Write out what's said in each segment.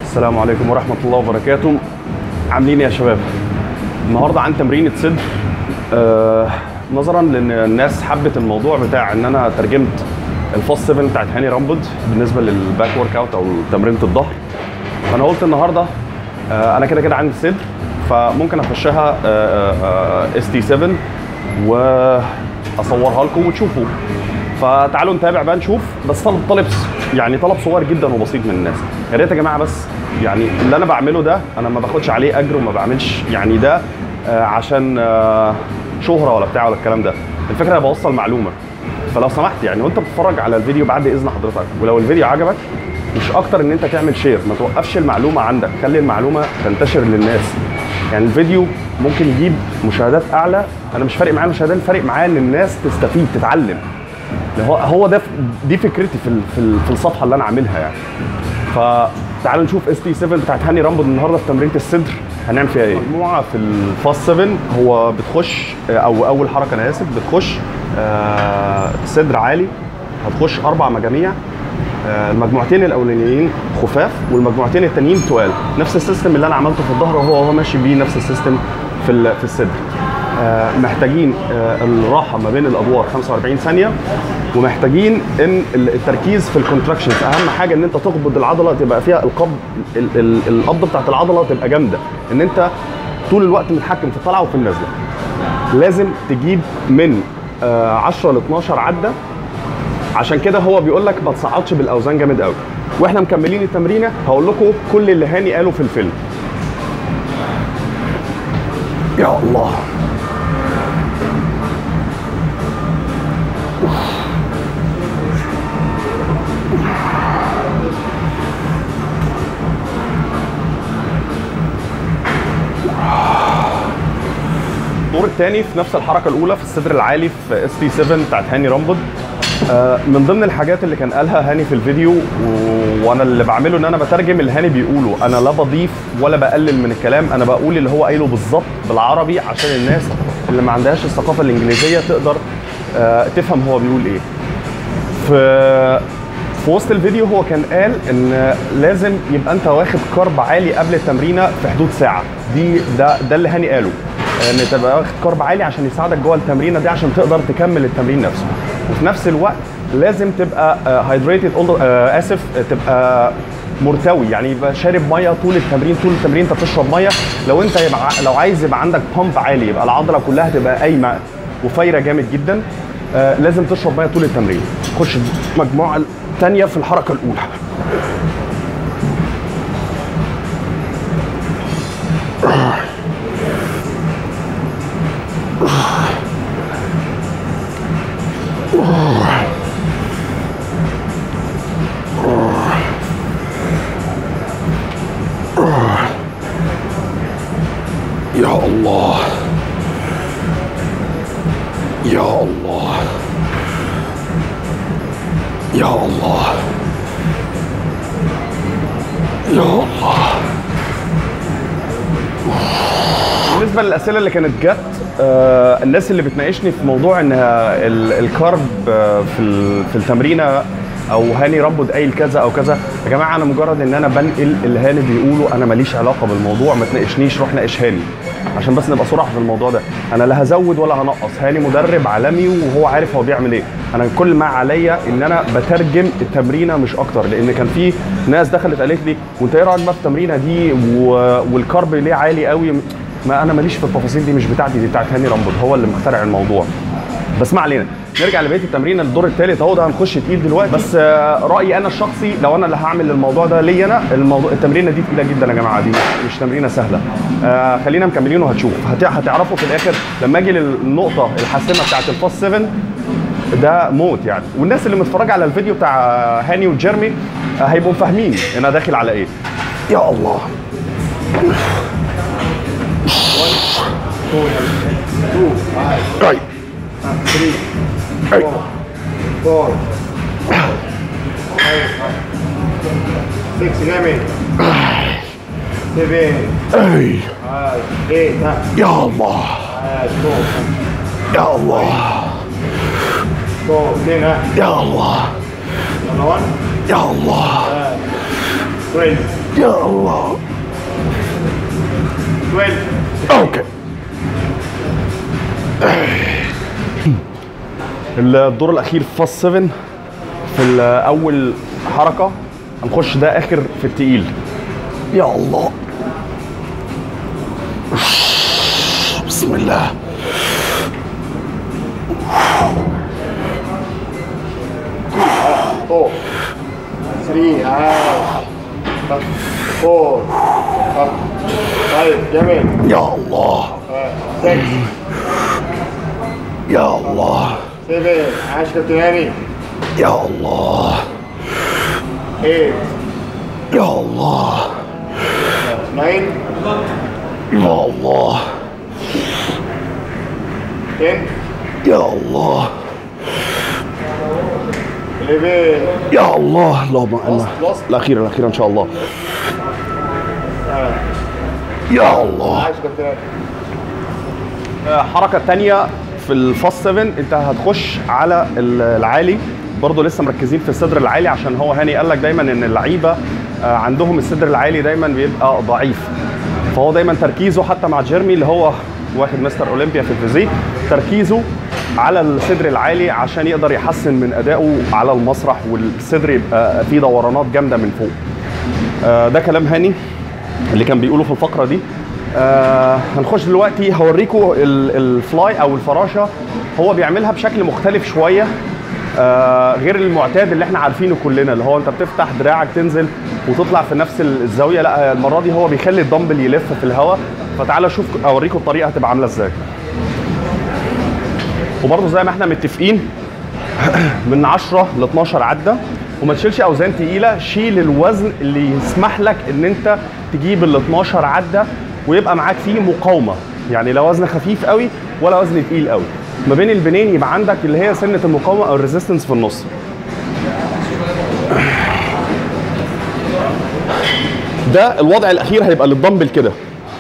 السلام عليكم ورحمة الله وبركاته عاملين إيه يا شباب النهاردة عن تمرينة صدر آه نظرا لان الناس حبت الموضوع بتاع ان انا ترجمت الفاست 7 بتاعت هاني رامبلد بالنسبه للباك ورك اوت او تمرينه الظهر فانا قلت النهارده آه انا كده كده عندي صدر فممكن اخشها اس تي 7 واصورها لكم وتشوفوا فتعالوا نتابع بقى نشوف بس طلب طلب يعني طلب صغير جدا وبسيط من الناس يا ريت يا جماعه بس يعني اللي انا بعمله ده انا ما باخدش عليه اجر وما بعملش يعني ده آه عشان آه شهره ولا بتاع ولا الكلام ده الفكره انا بوصل معلومه فلو سمحت يعني وانت بتتفرج على الفيديو بعد اذن حضرتك ولو الفيديو عجبك مش اكتر ان انت تعمل شير ما توقفش المعلومه عندك خلي المعلومه تنتشر للناس يعني الفيديو ممكن يجيب مشاهدات اعلى انا مش فارق معايا المشاهدات فارق معايا ان الناس تستفيد تتعلم هو هو ده دي فكرتي في في, في الصفحه اللي انا عاملها يعني فتعالوا نشوف اس تي 7 بتاعت هاني رامبو النهارده في تمرينه الصدر هنعمل فيها ايه؟ مجموعه في الفاست 7 هو بتخش او اول حركه انا اسف بتخش آه صدر عالي هتخش اربع مجاميع آه المجموعتين الاولانيين خفاف والمجموعتين التانيين تقال نفس السيستم اللي انا عملته في الظهر وهو هو ماشي بيه نفس السيستم في في الصدر آه محتاجين آه الراحه ما بين الادوار 45 ثانيه ومحتاجين ان التركيز في الكونتراكشنز اهم حاجه ان انت تقبض العضله تبقى فيها القبض القبضه بتاعت العضله تبقى جامده ان انت طول الوقت متحكم في الطلعه وفي النزله لازم تجيب من آه 10 ل 12 عده عشان كده هو بيقول لك ما تصعدش بالاوزان جامد قوي واحنا مكملين التمرينه هقول لكم كل اللي هاني قاله في الفيلم يا الله الدور الثاني في نفس الحركه الاولى في الصدر العالي في اس تي 7 بتاعت هاني رامبود آه من ضمن الحاجات اللي كان قالها هاني في الفيديو و... وانا اللي بعمله ان انا بترجم اللي هاني بيقوله انا لا بضيف ولا بقلل من الكلام انا بقول اللي هو قايله بالظبط بالعربي عشان الناس اللي ما عندهاش الثقافه الانجليزيه تقدر آه تفهم هو بيقول ايه في في وسط الفيديو هو كان قال ان لازم يبقى انت واخد كارب عالي قبل التمرينه في حدود ساعه دي ده ده اللي هاني قاله ان تبقى واخد كارب عالي عشان يساعدك جوه التمرينه دي عشان تقدر تكمل التمرين نفسه وفي نفس الوقت لازم تبقى هايدريتد اسف تبقى مرتوي يعني يبقى شارب ميه طول التمرين طول التمرين انت بتشرب ميه لو انت يبقى لو عايز يبقى عندك بامب عالي يبقى العضله كلها تبقى قايمه وفايره جامد جدا لازم تشرب ميه طول التمرين خش المجموعه الثانيه في الحركه الاولى يا الله يا الله يا الله يا الله بالنسبه للاسئله اللي كانت جت آه الناس اللي بتناقشني في موضوع ان الكارب آه في في التمرينه او هاني ربد قايل كذا او كذا يا جماعه انا مجرد ان انا بنقل اللي هاني بيقوله انا ماليش علاقه بالموضوع ما تناقشنيش روح ناقش هاني عشان بس نبقى صراحه في الموضوع ده انا لا هزود ولا هنقص هاني مدرب عالمي وهو عارف هو بيعمل ايه انا كل ما عليا ان انا بترجم التمرينه مش اكتر لان كان في ناس دخلت قالت لي وانت ايه رايك بقى في التمرينه دي و... والكارب ليه عالي قوي ما انا ماليش في التفاصيل دي مش بتاعتي دي بتاعت هاني رامبود هو اللي مخترع الموضوع بس ما علينا نرجع لبقيه التمرين الدور الثالث اهو ده هنخش تقيل دلوقتي بس رايي انا الشخصي لو انا اللي هعمل الموضوع ده ليا انا الموضوع التمرينه دي تقيله جدا يا جماعه دي مش تمرينه سهله آه خلينا مكملين وهتشوف هتعرفوا في الاخر لما اجي للنقطه الحاسمه بتاعت الفاست 7 ده موت يعني والناس اللي متفرجه على الفيديو بتاع هاني وجيرمي آه هيبقوا فاهمين انا داخل على ايه يا الله right. three, four, four, five, six, eleven, seven, اي five, eight, nine, يا الله five, four, يا الله four, ten, nine, يا الله number one, يا الله twelve, يا الله 12 اوكي الدور الاخير في فاس 7 في ال- اول حركه هنخش ده اخر في التقيل يا الله بسم الله four, three, out, up, four, up, five, جميل, يا الله uh, six, يا الله seven, عشرة تاني, يا الله eight, يا الله nine, يا الله ten, يا الله eleven, يا الله اللهم انا Lost, lost. الاخيره الاخيره ان شاء الله uh, يا الله عشرة تاني, الحركه الثانيه في الفاست 7 انت هتخش على ال- العالي برضه لسه مركزين في الصدر العالي عشان هو هاني قال لك دايما ان اللعيبه آه، عندهم الصدر العالي دايما بيبقى ضعيف فهو دايما تركيزه حتى مع جيرمي اللي هو واخد مستر اولمبيا في الفيزيك تركيزه على الصدر العالي عشان يقدر يحسن من ادائه على المسرح والصدر يبقى فيه دورانات جامده من فوق آه، ده كلام هاني اللي كان بيقوله في الفقره دي آه هنخش دلوقتي هوريكم ال- الفلاي او الفراشه هو بيعملها بشكل مختلف شويه آه غير المعتاد اللي احنا عارفينه كلنا اللي هو انت بتفتح دراعك تنزل وتطلع في نفس الزاويه لا المره دي هو بيخلي الدمبل يلف في الهواء فتعالى اشوف اوريكم الطريقه هتبقى عامله ازاي وبرضه زي ما احنا متفقين من 10 ل 12 عده وما تشيلش اوزان تقيله شيل الوزن اللي يسمح لك ان انت تجيب ال 12 عده ويبقى معاك فيه مقاومه يعني لا وزن خفيف قوي ولا وزن تقيل قوي ما بين البنين يبقى عندك اللي هي سنه المقاومه او الريزيستنس في النص ده الوضع الاخير هيبقى للدمبل كده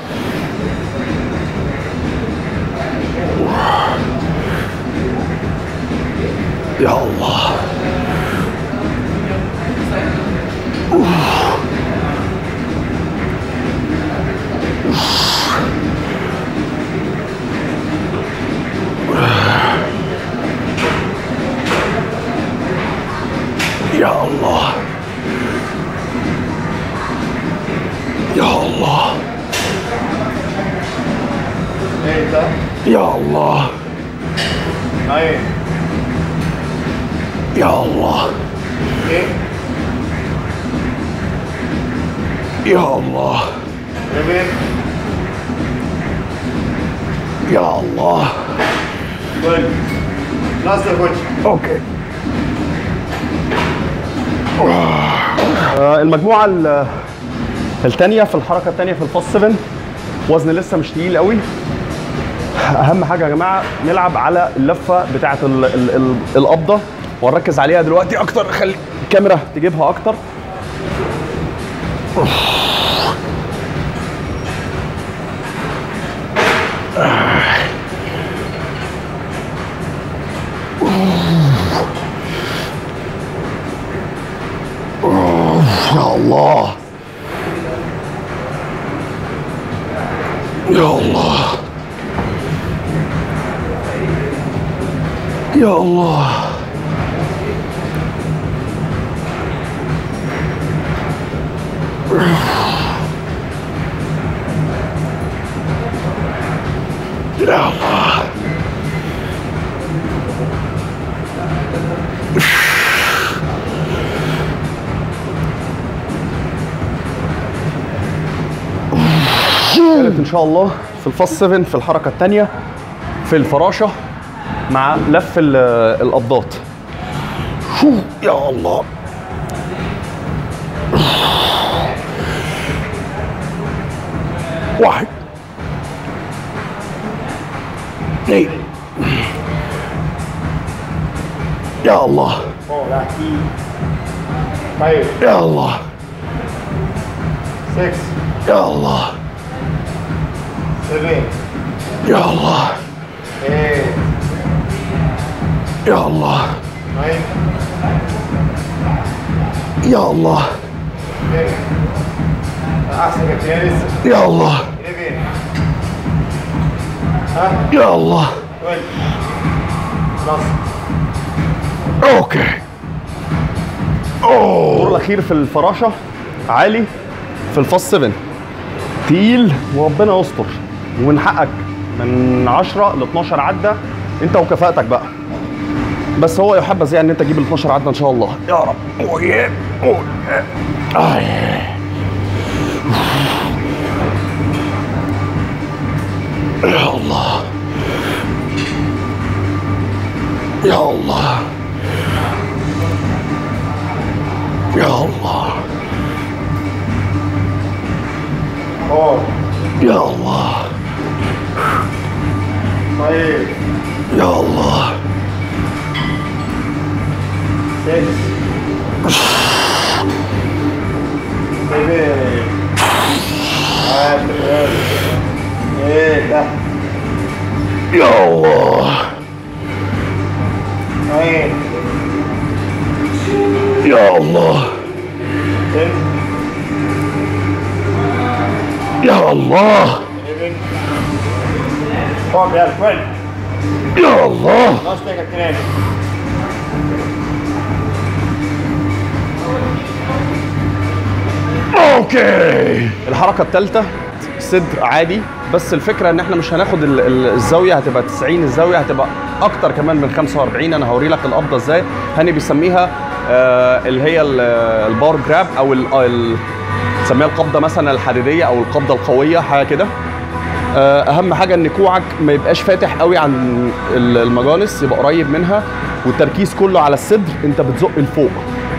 يا الله يا الله يا الله eight, uh, يا الله nine, يا الله ten, يا الله eleven, يا الله twelve. Last the coach. اوكي آه، المجموعه ال- الثانيه في الحركه الثانيه في الفاست 7 وزن لسه مش تقيل قوي اهم حاجه يا جماعه نلعب على اللفه بتاعه ال ال ال القبضه ونركز عليها دلوقتي اكتر خلي الكاميرا تجيبها اكتر يا الله يا الله يا الله يا الله كانت ان شاء الله في الفاس 7 في الحركه الثانيه في الفراشه مع لف ال- القبضات شو يا الله واحد اثنين يا الله Four, lucky. Five, يا الله six, يا الله seven, يا الله eight, يا الله nine, يا الله ten, Hasta que tienes. يلا Muy bien. يلا Bueno. Dos. اوكي الدور الاخير في الفراشه عالي في الفاس 7 تقيل وربنا يستر ومن حقك من 10 ل 12 عده انت وكفاءتك بقى بس هو يحبذ يعني ان انت تجيب ال 12 عده ان شاء الله يا رب أوه ياه. أوه ياه. آه ياه. يا الله يا الله يا الله Four. يا الله Five. يا الله Six. Seven. Eight. Eight. يا الله Nine. يا الله Ten. يا الله Eleven. Twelve. Yeah, twelve. يا الله Last leg at ten. اوكي الحركه الثالثه صدر عادي بس الفكره ان احنا مش هناخد ال- ال- الزاويه هتبقى 90 الزاويه هتبقى اكتر كمان من 45 انا هوري لك القبضه ازاي هاني بيسميها آه اللي هي ال- البار جراب او ال- ال- نسميها القبضه مثلا الحديديه او القبضه القويه حاجه كده آه، اهم حاجه ان كوعك ما يبقاش فاتح قوي عن ال- المجانس يبقى قريب منها والتركيز كله على الصدر انت بتزق لفوق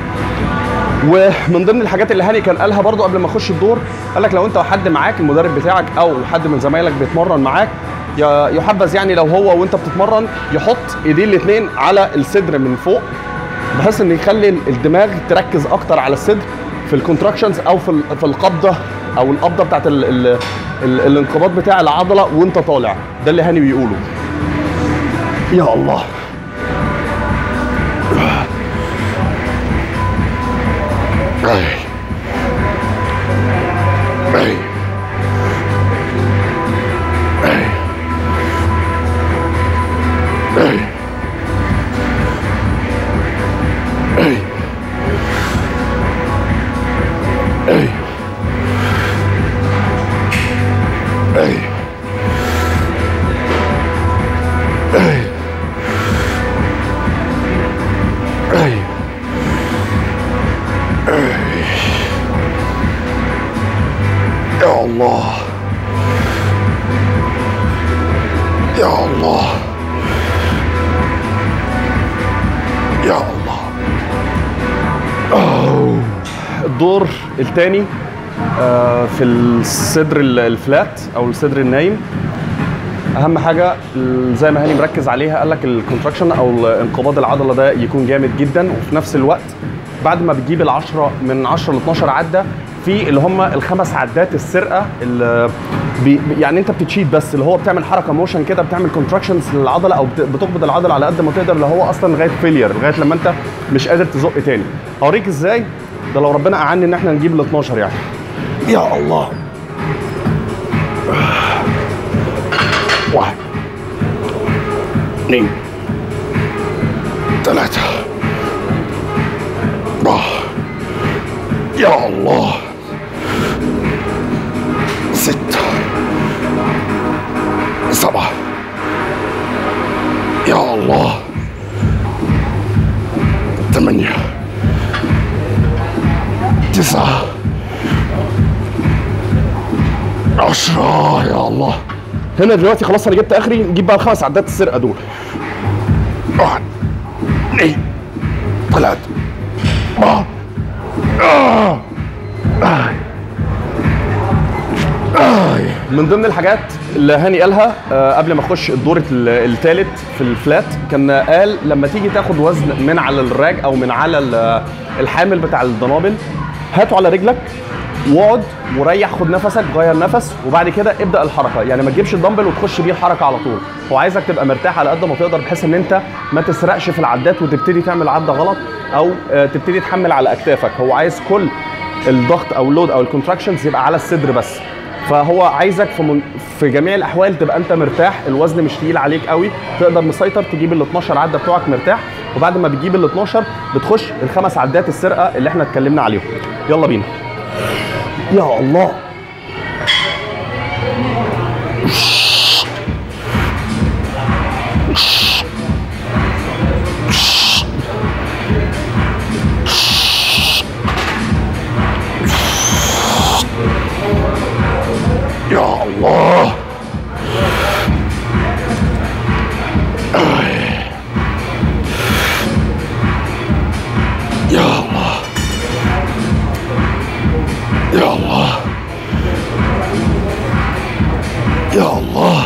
ومن ضمن الحاجات اللي هاني كان قالها برضو قبل ما اخش الدور قال لك لو انت حد معاك المدرب بتاعك او حد من زمايلك بيتمرن معاك ي- يحبذ يعني لو هو وانت بتتمرن يحط ايديه الاثنين على الصدر من فوق بحيث ان يخلي الدماغ تركز اكتر على الصدر في الكونتراكشنز او في ال- في القبضه او القبضه بتاعت ال ال ال الانقباض بتاع العضله وانت طالع ده اللي هاني بيقوله يا الله أي أي أي أي أي أي أي أي أي يا الله يا الله يا الله أوه. الدور الثاني في الصدر ال- الفلات او الصدر النايم اهم حاجه ال- زي ما هاني مركز عليها قال لك الكونتراكشن او انقباض العضله ده يكون جامد جدا وفي نفس الوقت بعد ما بتجيب العشرة من 10 ل 12 عده في اللي هم الخمس عدات السرقه اللي بي يعني انت بتتشيت بس اللي هو بتعمل حركه موشن كده بتعمل كونتراكشنز للعضله او بت- بتقبض العضله على قد ما تقدر اللي هو اصلا لغايه فيلير لغايه لما انت مش قادر تزق تاني هوريك ازاي ده لو ربنا اعني ان احنا نجيب ال 12 يعني يا الله واحد اثنين ثلاثة أربعة يا الله ستة سبعة يا الله ثمانية تسعة عشرة يا الله هنا دلوقتي خلاص انا جبت اخري نجيب بقى الخمس عدات السرقه دول واحد اثنين ثلاثة أربعة آه. آه. آه. من ضمن الحاجات اللي هاني قالها آه، قبل ما اخش الدور الثالث في الفلات كان قال لما تيجي تاخد وزن من على الراج او من على ال- الحامل بتاع الدنابل هاته على رجلك واقعد وريح خد نفسك غير نفس وبعد كده ابدا الحركه يعني ما تجيبش الدمبل وتخش بيه الحركه على طول هو عايزك تبقى مرتاح على قد ما تقدر بحيث ان انت ما تسرقش في العدات وتبتدي تعمل عده غلط او آه، تبتدي تحمل على اكتافك هو عايز كل الضغط او اللود او الكونتراكشنز يبقى على الصدر بس فهو عايزك في من... في جميع الاحوال تبقى انت مرتاح الوزن مش تقيل عليك قوي تقدر مسيطر تجيب ال 12 عده بتوعك مرتاح وبعد ما بتجيب ال 12 بتخش الخمس عدات السرقه اللي احنا اتكلمنا عليهم يلا بينا يا الله يا الله يا الله يا الله يا الله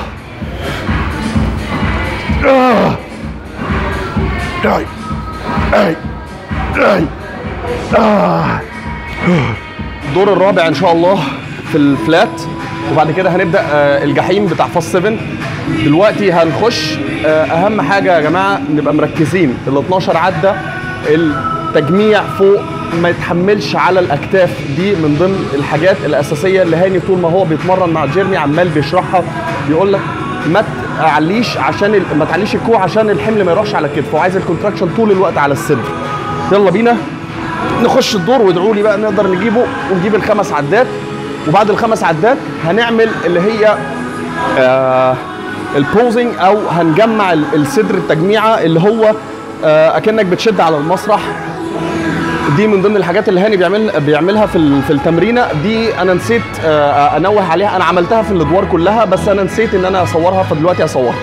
آه. اي اي اي آه. الدور الرابع ان شاء الله في الفلات وبعد كده هنبدا آه، الجحيم بتاع فاس 7 دلوقتي هنخش آه، اهم حاجه يا جماعه نبقى مركزين ال 12 عده التجميع فوق ما يتحملش على الاكتاف دي من ضمن الحاجات الاساسيه اللي هاني طول ما هو بيتمرن مع جيرمي عمال بيشرحها بيقول لك ما تعليش عشان ال- ما تعليش الكوع عشان الحمل ما يروحش على الكتف وعايز الكونتراكشن طول الوقت على الصدر يلا بينا نخش الدور وادعوا لي بقى نقدر نجيبه ونجيب الخمس عدات وبعد الخمس عدات هنعمل اللي هي آه البوزنج او هنجمع ال- الصدر التجميعه اللي هو آه اكنك بتشد على المسرح دي من ضمن الحاجات اللي هاني بيعمل بيعملها في ال- في التمرينه دي انا نسيت آه انوه عليها انا عملتها في الادوار كلها بس انا نسيت ان انا اصورها فدلوقتي اصورها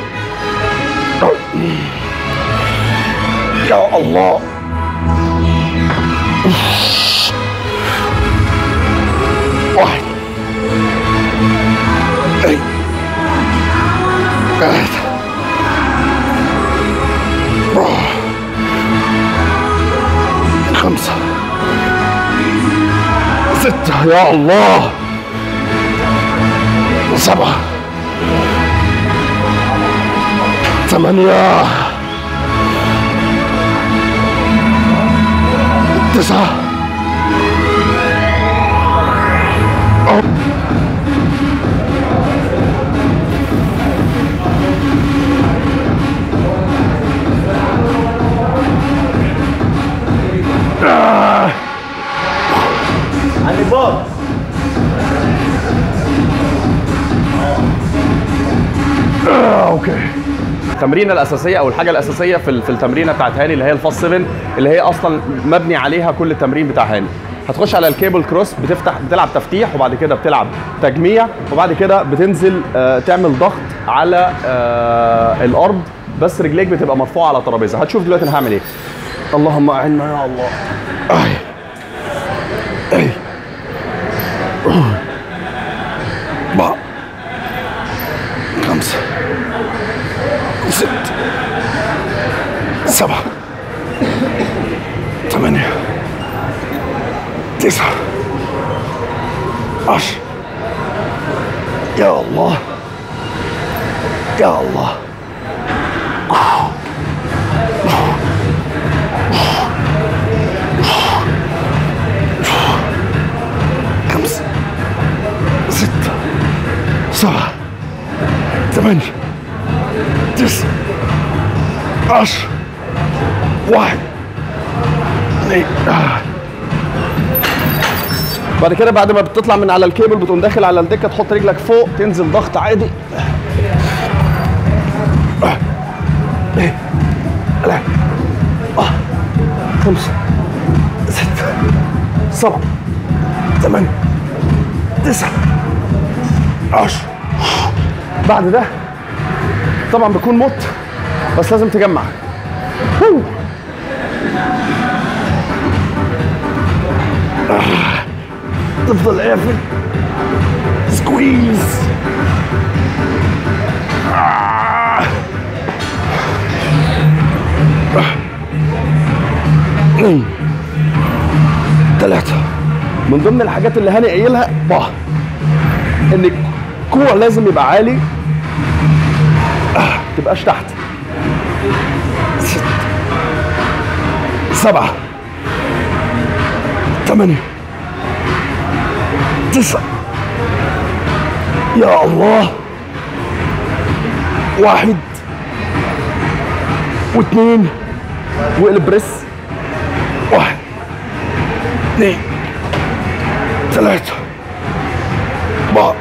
يا الله واحد اي ثلاثة أربعة خمسة ستة يا الله سبعة ثمانية تسعة عندي بوب آه، اوكي التمرينه الاساسيه او الحاجه الاساسيه في ال- في التمرينه بتاعت هاني اللي هي الفاس 7 اللي هي اصلا مبني عليها كل التمرين بتاع هاني هتخش على الكيبل كروس بتفتح بتلعب تفتيح وبعد كده بتلعب تجميع وبعد كده بتنزل آه، تعمل ضغط على آه، الارض بس رجليك بتبقى مرفوعه على ترابيزه هتشوف دلوقتي انا هعمل ايه اللهم اعنا يا الله أي. أي. أربعة خمسة ست سبعة ثمانية تسعة عشر يا الله يا الله خمسة ستة سبعة ثمانية تسعة عشر واحد اثنين آه. بعد كده بعد ما بتطلع من على الكيبل بتقوم داخل على الدكه تحط رجلك فوق تنزل ضغط عادي آه. ايه لا آه. خمسة ستة سبعة ثمانية تسعة عشرة بعد ده طبعا بيكون موت بس لازم تجمع هو. آه. تفضل قافل سكويز آه. اثنين ثلاثة من ضمن الحاجات اللي هاني قايلها باه ان الكوع لازم يبقى عالي آه. تبقاش تحت ست سبعة ثمانية تسعة يا الله واحد واثنين واقلب بريس واحد اثنين ثلاثة أربعة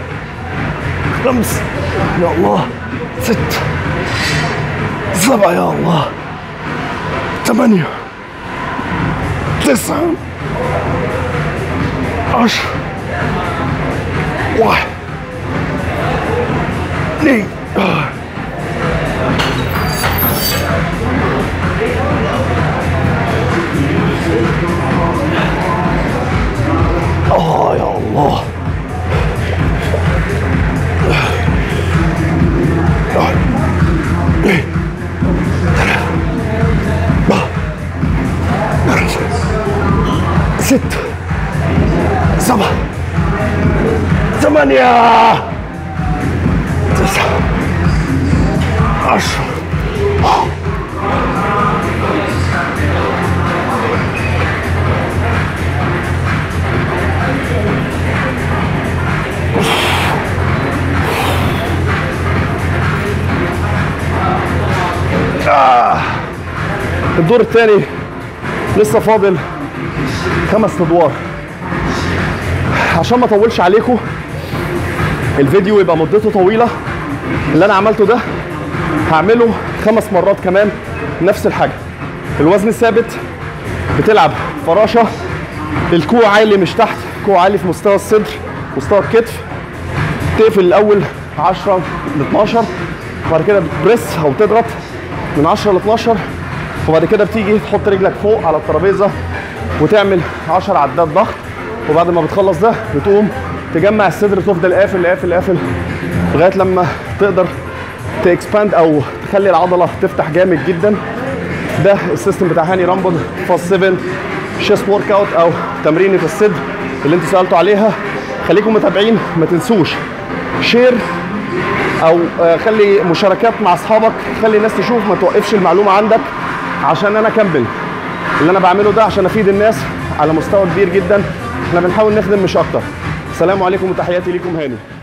خمس يا الله ست سبعة يا الله ثمانية تسعة عشرة واحد اثنين آه يا الله ست سبعة ثمانية تسعة عشرة آه. الدور الثاني لسه فاضل خمس ادوار عشان ما اطولش عليكم الفيديو يبقى مدته طويله اللي انا عملته ده هعمله خمس مرات كمان نفس الحاجه الوزن الثابت بتلعب فراشه الكوع عالي مش تحت كوع عالي في مستوى الصدر مستوى الكتف تقفل الاول 10 ل 12 وبعد كده بتبريس او تضغط من 10 ل 12 وبعد كده بتيجي تحط رجلك فوق على الترابيزه وتعمل 10 عدات ضغط وبعد ما بتخلص ده بتقوم تجمع الصدر تفضل قافل قافل قافل لغايه لما تقدر تاكسباند او تخلي العضله تفتح جامد جدا ده السيستم بتاع هاني رامبل فاست 7 شيست ورك اوت او تمرينه الصدر اللي انتوا سالتوا عليها خليكم متابعين ما تنسوش شير او آه، خلي مشاركات مع اصحابك خلي الناس تشوف ما توقفش المعلومه عندك عشان انا اكمل اللي انا بعمله ده عشان افيد الناس على مستوى كبير جدا احنا بنحاول نخدم مش اكتر السلام عليكم وتحياتي ليكم هاني